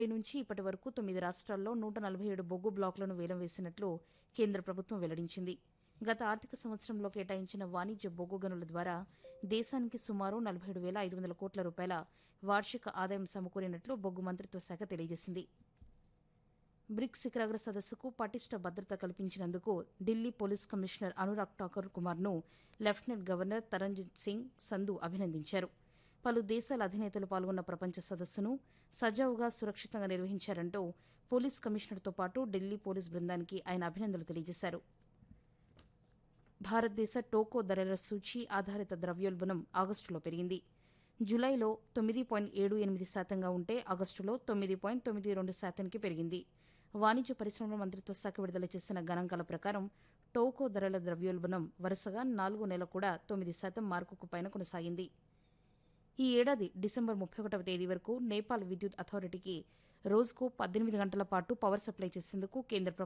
నుంచి ఇప్పటి వరకు తొమ్మిది రాష్ట్రాల్లో నూట నలభై ఏడు బొగ్గు బ్లాకులను వేలం వేసినట్లు కేంద్ర ప్రభుత్వం వెల్లడించింది గత ఆర్థిక సంవత్సరంలో కేటాయించిన వాణిజ్య బొగ్గు గనుల ద్వారా దేశానికి సుమారు నలభై ఏడు వేల ఐదు వందల కోట్ల రూపాయల వార్షిక ఆదాయం సమకూరినట్లు బొగ్గు మంత్రిత్వ శాఖ తెలియజేసింది బ్రిక్స్ శిఖరాగ్ర సదస్సుకు పటిష్ట భద్రత కల్పించినందుకు ఢిల్లీ పోలీస్ కమిషనర్ అనురాగ్ ఠాకూర్ కుమార్ను లెఫ్టినెంట్ గవర్నర్ తరంజిత్ సింగ్ సంధు అభినందించారు పలు దేశాల అధినేతలు పాల్గొన్న ప్రపంచ సదస్సును సజావుగా సురక్షితంగా నిర్వహించారంటూ పోలీస్ కమిషనర్తో పాటు ఢిల్లీ పోలీస్ బృందానికి ఆయన అభినందనలు తెలియజేశారు భారతదేశ టోకో ధరల సూచి ఆధారిత ద్రవ్యోల్బణం ఆగస్టులో పెరిగింది జులైలో తొమ్మిది పాయింట్ ఏడు ఎనిమిది శాతంగా ఉంటే ఆగస్టులో తొమ్మిది పాయింట్ తొమ్మిది రెండు శాతానికి పెరిగింది వాణిజ్య పరిశ్రమల మంత్రిత్వ శాఖ విడుదల చేసిన గణాంకాల ప్రకారం టోకో ధరల ద్రవ్యోల్బణం వరుసగా నాలుగో నెల కూడా తొమ్మిది శాతం మార్కుకు పైన కొనసాగింది ఈ ఏడాది డిసెంబర్ ముప్పై ఒకటవ తేదీ వరకు నేపాల్ విద్యుత్ అథారిటీకి రోజుకు పద్దెనిమిది గంటల పాటు పవర్ సప్లై చేసేందుకు కేంద్ర ప్రభుత్వం